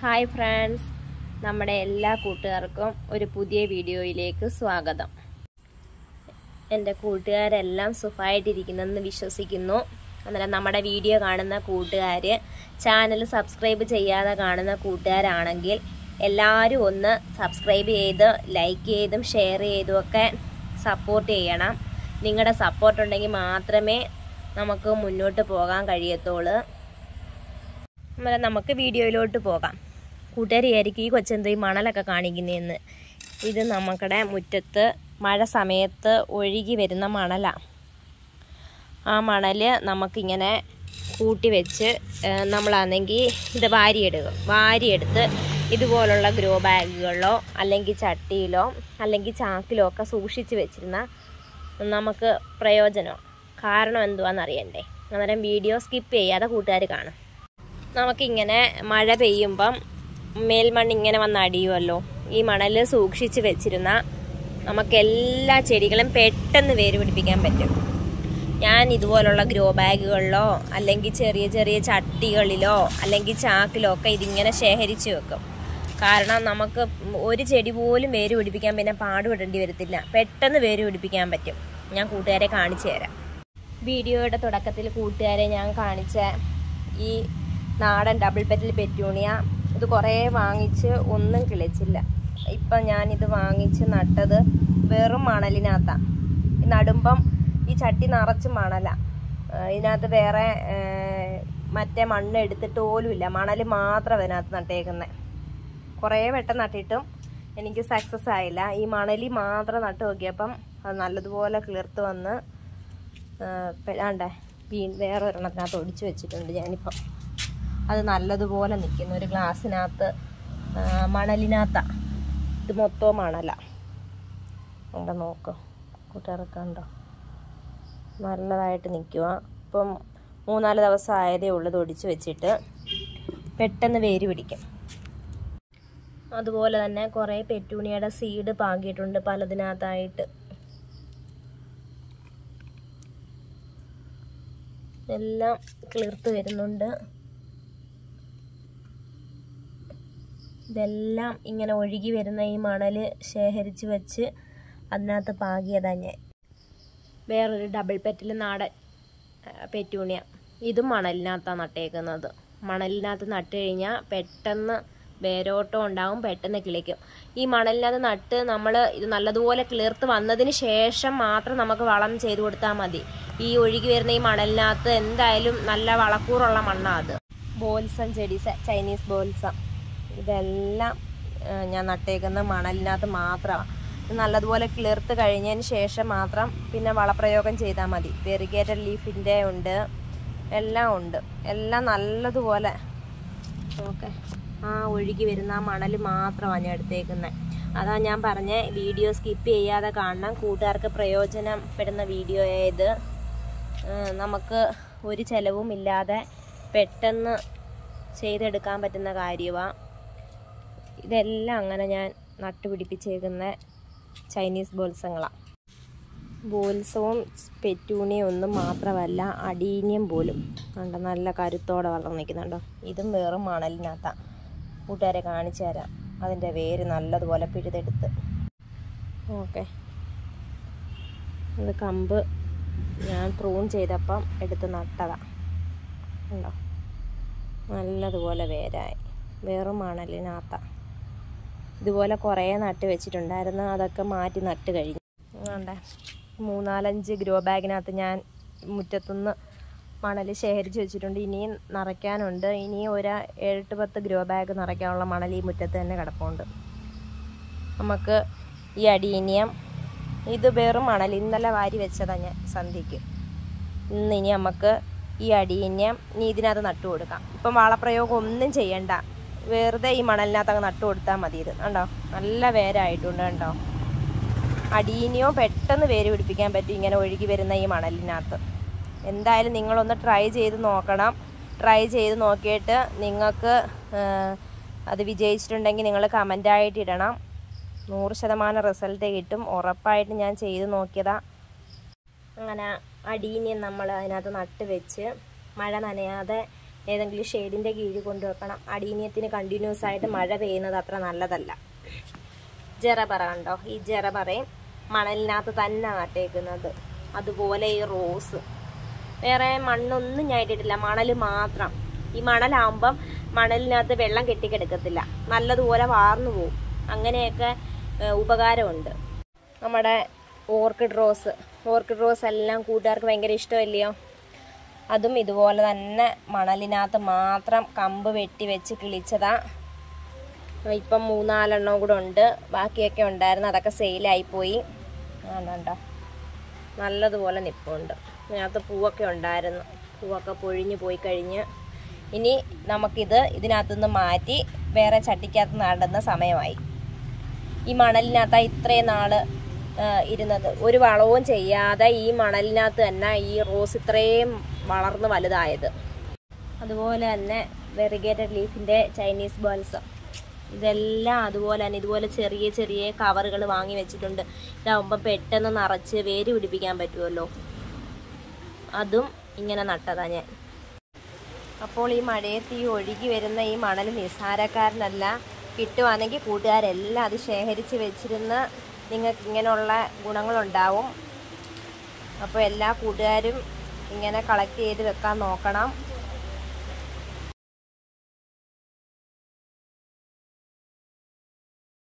hi friends നമ്മുടെ എല്ലാ കൂട്ടുകാർക്കും ഒരു പുതിയ വീഡിയോയിലേക്ക് സ്വാഗതം എൻ്റെ കൂട്ടുകാരെല്ലാം സുഖമായിട്ടിരിക്കുന്നെന്ന് വിശ്വസിക്കുന്നു അന്നേരം നമ്മുടെ വീഡിയോ കാണുന്ന കൂട്ടുകാർ ചാനൽ സബ്സ്ക്രൈബ് ചെയ്യാതെ കാണുന്ന കൂട്ടുകാരാണെങ്കിൽ എല്ലാവരും ഒന്ന് സബ്സ്ക്രൈബ് ചെയ്ത് ലൈക്ക് ചെയ്തും ഷെയർ ചെയ്തും ഒക്കെ സപ്പോർട്ട് ചെയ്യണം നിങ്ങളുടെ സപ്പോർട്ട് ഉണ്ടെങ്കിൽ മാത്രമേ നമുക്ക് മുന്നോട്ട് പോകാൻ കഴിയത്തുള്ളൂ അന്നേരം നമുക്ക് വീഡിയോയിലോട്ട് പോകാം കൂട്ടുകാർ വിചാരിക്കും ഈ കൊച്ചെന്ത് ഈ മണലൊക്കെ കാണിക്കുന്നതെന്ന് ഇത് നമുക്കടെ മുറ്റത്ത് മഴ സമയത്ത് ഒഴുകി വരുന്ന മണലാണ് ആ മണൽ നമുക്കിങ്ങനെ കൂട്ടി വെച്ച് നമ്മളാണെങ്കിൽ ഇത് വാരിയെടുക്കും വാരിയെടുത്ത് ഇതുപോലുള്ള ഗ്രോ ബാഗുകളിലോ അല്ലെങ്കിൽ ചട്ടിയിലോ അല്ലെങ്കിൽ ചാക്കിലോ ഒക്കെ സൂക്ഷിച്ച് വെച്ചിരുന്ന നമുക്ക് പ്രയോജനം കാരണം എന്തുവാണെന്നറിയണ്ടേ അന്നേരം വീഡിയോ സ്കിപ്പ് ചെയ്യാതെ കൂട്ടുകാർ കാണും നമുക്കിങ്ങനെ മഴ പെയ്യുമ്പം മേൽമണ്ണ് ഇങ്ങനെ വന്ന് അടിയുമല്ലോ ഈ മണൽ സൂക്ഷിച്ച് വെച്ചിരുന്ന നമുക്ക് എല്ലാ ചെടികളും പെട്ടെന്ന് വേര് പിടിപ്പിക്കാൻ പറ്റും ഞാൻ ഇതുപോലുള്ള ഗ്രോ ബാഗുകളിലോ അല്ലെങ്കിൽ ചെറിയ ചെറിയ ചട്ടികളിലോ അല്ലെങ്കിൽ ചാക്കിലോ ഒക്കെ ഇതിങ്ങനെ ശേഖരിച്ച് വെക്കും കാരണം നമുക്ക് ഒരു ചെടി പോലും വേര് പിടിപ്പിക്കാൻ പിന്നെ പാടുപെടേണ്ടി വരത്തില്ല പെട്ടെന്ന് വേര് പിടിപ്പിക്കാൻ പറ്റും ഞാൻ കൂട്ടുകാരെ കാണിച്ചു തരാം വീഡിയോയുടെ തുടക്കത്തിൽ കൂട്ടുകാരെ ഞാൻ കാണിച്ച ഈ നാടൻ ഡബിൾ പെറ്റൽ പെറ്റൂണിയ ഇത് കുറേ വാങ്ങിച്ച് ഒന്നും കിളിച്ചില്ല ഇപ്പം ഞാനിത് വാങ്ങിച്ച് നട്ടത് വെറും മണലിനകത്താണ് ഈ നടുമ്പം ഈ ചട്ടി നിറച്ച് മണലാണ് ഇതിനകത്ത് വേറെ മറ്റേ മണ്ണ് എടുത്തിട്ട് പോലുമില്ല മണൽ മാത്രം അതിനകത്ത് നട്ടേക്കുന്നത് കുറേ വട്ടം നട്ടിട്ടും എനിക്ക് സക്സസ് ആയില്ല ഈ മണലി മാത്രം നട്ട് നോക്കിയപ്പം അത് നല്ലതുപോലെ കിളിർത്ത് വന്ന് വേണ്ടേ വീ വേറെ ഒരെണ്ണത്തിനകത്ത് ഒടിച്ചു വെച്ചിട്ടുണ്ട് ഞാനിപ്പം അത് നല്ലതുപോലെ നിൽക്കുന്നു ഒരു ഗ്ലാസ്സിനകത്ത് മണലിനകത്താണ് ഇത് മൊത്തവും മണല എന്താ നോക്ക് കൂട്ടുകാരൊക്കെ ഉണ്ടോ നല്ലതായിട്ട് നിൽക്കുക ഇപ്പം മൂന്നാല് ദിവസം ആയതേ ഉള്ളത് ഒടിച്ച് വെച്ചിട്ട് പെട്ടെന്ന് വേര് പിടിക്കും അതുപോലെ തന്നെ കുറേ പെറ്റൂണിയുടെ സീഡ് പാകിയിട്ടുണ്ട് പലതിനകത്തായിട്ട് എല്ലാം കിളിർത്ത് വരുന്നുണ്ട് ഇതെല്ലാം ഇങ്ങനെ ഒഴുകി വരുന്ന ഈ മണൽ ശേഖരിച്ച് വെച്ച് അതിനകത്ത് പാകിയതാണ് ഞാൻ വേറൊരു ഡബിൾ പെറ്റിൽ നാടൻ പെറ്റൂണിയ ഇതും മണലിനകത്താണ് നട്ടേക്കുന്നത് മണലിനകത്ത് നട്ട് കഴിഞ്ഞാൽ പെട്ടെന്ന് വേരോട്ടം ഉണ്ടാവും പെട്ടെന്ന് കിളിക്കും ഈ മണലിനകത്ത് നട്ട് നമ്മൾ ഇത് നല്ലതുപോലെ കിളിർത്ത് വന്നതിന് ശേഷം മാത്രം നമുക്ക് വളം ചെയ്തു കൊടുത്താൽ മതി ഈ ഒഴുകി വരുന്ന ഈ മണലിനകത്ത് എന്തായാലും നല്ല വളക്കൂറുള്ള മണ്ണാണ് അത് ബോൽസം ചെടീസ് ചൈനീസ് ബോൽസം ഇതെല്ലാം ഞാൻ നട്ടേക്കുന്ന മണലിനകത്ത് മാത്രമാണ് നല്ലതുപോലെ കിളിർത്ത് കഴിഞ്ഞതിന് ശേഷം മാത്രം പിന്നെ വളപ്രയോഗം ചെയ്താൽ മതി വെറിഗേറ്റഡ് ലീഫിൻ്റെ ഉണ്ട് എല്ലാം ഉണ്ട് എല്ലാം നല്ലതുപോലെ ഓക്കെ ആ ഒഴുകി വരുന്ന ആ മണൽ മാത്രമാണ് ഞാൻ എടുത്തേക്കുന്നത് അതാ ഞാൻ പറഞ്ഞ വീഡിയോ സ്കിപ്പ് ചെയ്യാതെ കാണണം കൂട്ടുകാർക്ക് പ്രയോജനപ്പെടുന്ന വീഡിയോ ഇത് നമുക്ക് ഒരു ചിലവും ഇല്ലാതെ പെട്ടെന്ന് ചെയ്തെടുക്കാൻ പറ്റുന്ന കാര്യമാണ് ഇതെല്ലാം അങ്ങനെ ഞാൻ നട്ടുപിടിപ്പിച്ചേക്കുന്ന ചൈനീസ് ബോത്സങ്ങളാണ് ബോത്സവും പെറ്റൂണിയും ഒന്നും മാത്രമല്ല അടീനിയം പോലും കണ്ടോ നല്ല കരുത്തോടെ വളർന്നു നിൽക്കുന്നുണ്ടോ ഇതും വേറും മണലിനകത്താണ് കൂട്ടുകാരെ കാണിച്ചു തരാം അതിൻ്റെ വേര് നല്ലതുപോലെ പിഴുതെടുത്ത് ഓക്കെ ഇത് കമ്പ് ഞാൻ പ്രൂൺ ചെയ്തപ്പം എടുത്ത് നട്ടതാണ് ഉണ്ടോ നല്ലതുപോലെ വേരായി വേറും മണലിനകത്താണ് ഇതുപോലെ കുറേ നട്ട് വെച്ചിട്ടുണ്ടായിരുന്നു അതൊക്കെ മാറ്റി നട്ട് കഴിഞ്ഞു വേണ്ടേ മൂന്നാലഞ്ച് ഗ്രോ ബാഗിനകത്ത് ഞാൻ മുറ്റത്തുനിന്ന് മണൽ ശേഖരിച്ച് വെച്ചിട്ടുണ്ട് ഇനിയും നിറയ്ക്കാനുണ്ട് ഇനിയും ഒരു ഏഴെട്ട് പത്ത് ഗ്രോ ബാഗ് നിറയ്ക്കാനുള്ള മണൽ ഈ മുറ്റത്ത് തന്നെ കിടപ്പുണ്ട് നമുക്ക് ഈ അടീനിയം ഇത് വെറും മണൽ ഇന്നലെ വാരി വെച്ചതാണ് ഞാൻ സന്ധ്യയ്ക്ക് ഇന്ന് ഇനി നമുക്ക് ഈ അടീന്യം ഇനി ഇതിനകത്ത് നട്ടു കൊടുക്കാം ഇപ്പം വളപ്രയോഗം ഒന്നും ചെയ്യണ്ട വെറുതെ ഈ മണലിനകത്ത് അങ്ങ് നട്ടു കൊടുത്താൽ മതി ഇത് കണ്ടോ നല്ല വേരായിട്ടുണ്ട് കണ്ടോ അടീനിയോ പെട്ടെന്ന് വേര് പിടിപ്പിക്കാൻ പറ്റും ഇങ്ങനെ ഒഴുകി വരുന്ന ഈ മണലിനകത്ത് എന്തായാലും നിങ്ങളൊന്ന് ട്രൈ ചെയ്ത് നോക്കണം ട്രൈ ചെയ്ത് നോക്കിയിട്ട് നിങ്ങൾക്ക് അത് വിജയിച്ചിട്ടുണ്ടെങ്കിൽ നിങ്ങൾ കമൻ്റായിട്ട് ഇടണം നൂറ് ശതമാനം റിസൾട്ട് കിട്ടും ഉറപ്പായിട്ട് ഞാൻ ചെയ്ത് നോക്കിയതാ അങ്ങനെ അടീനിയം നമ്മൾ അതിനകത്ത് നട്ട് വെച്ച് മഴ നനയാതെ ഏതെങ്കിലും ഷെയ്ഡിൻ്റെ കീഴിൽ കൊണ്ടുവെക്കണം അടീനിയത്തിന് കണ്ടിന്യൂസ് ആയിട്ട് മഴ പെയ്യുന്നത് അത്ര നല്ലതല്ല ജറബറ കണ്ടോ ഈ ജറബറയും മണലിനകത്ത് തന്നെ നട്ടേക്കുന്നത് അതുപോലെ ഈ റോസ് വേറെ മണ്ണൊന്നും ഞാൻ ഇട്ടിട്ടില്ല മണൽ മാത്രം ഈ മണലാകുമ്പം മണലിനകത്ത് വെള്ളം കെട്ടിക്കിടക്കത്തില്ല നല്ലതുപോലെ വാർന്നു പോകും അങ്ങനെയൊക്കെ ഏഹ്, ഉപകാരമുണ്ട് നമ്മുടെ ഓർക്കിഡ് റോസ് ഓർക്കിഡ് റോസ് എല്ലാം കൂട്ടുകാർക്ക് ഭയങ്കര ഇഷ്ടമല്ലയോ അതും ഇതുപോലെ തന്നെ മണലിനകത്ത് മാത്രം കമ്പ് വെട്ടി വെച്ച് കിളിച്ചതാ ഇപ്പം മൂന്നാലെണ്ണം കൂടെ ഉണ്ട് ബാക്കിയൊക്കെ ഉണ്ടായിരുന്നു അതൊക്കെ സെയിലായിപ്പോയി ആണ്ടോ നല്ലതുപോലെ നിപ്പുണ്ട് ഇതിനകത്ത് പൂവൊക്കെ ഉണ്ടായിരുന്നു പൂവൊക്കെ പൊഴിഞ്ഞു പോയി കഴിഞ്ഞ് ഇനി നമുക്കിത് ഇതിനകത്തുനിന്ന് മാറ്റി വേറെ ചട്ടിക്കകത്ത് നടുന്ന സമയമായി ഈ മണലിനകത്ത് ഇത്രയും നാള് ആ, ഇരുന്നത് ഒരു വളവും ചെയ്യാതെ ഈ മണലിനകത്ത് തന്നെ ഈ റോസ് ഇത്രയും വളർന്ന് വലുതായത് അതുപോലെ തന്നെ വെറിഗേറ്റഡ് ലീഫിൻ്റെ ചൈനീസ് ബോൾസം ഇതെല്ലാം അതുപോലെ തന്നെ ഇതുപോലെ ചെറിയ ചെറിയ കവറുകൾ വാങ്ങി വെച്ചിട്ടുണ്ട് ഇതാവുമ്പോൾ പെട്ടെന്ന് നിറച്ച് വേര് പിടിപ്പിക്കാൻ പറ്റുമല്ലോ അതും ഇങ്ങനെ നട്ടതാ ഞാൻ അപ്പോൾ ഈ മഴയത്ത് ഈ ഒഴുകി വരുന്ന ഈ മണൽ നിസ്സാരക്കാരനല്ല കിട്ടുവാണെങ്കിൽ കൂട്ടുകാരെല്ലാം അത് ശേഖരിച്ച് വെച്ചിരുന്ന് നിങ്ങൾക്ക് ഇങ്ങനെയുള്ള ഗുണങ്ങളുണ്ടാവും അപ്പോൾ എല്ലാ കൂട്ടുകാരും ഇങ്ങനെ കളക്ട് ചെയ്ത് വെക്കാൻ നോക്കണം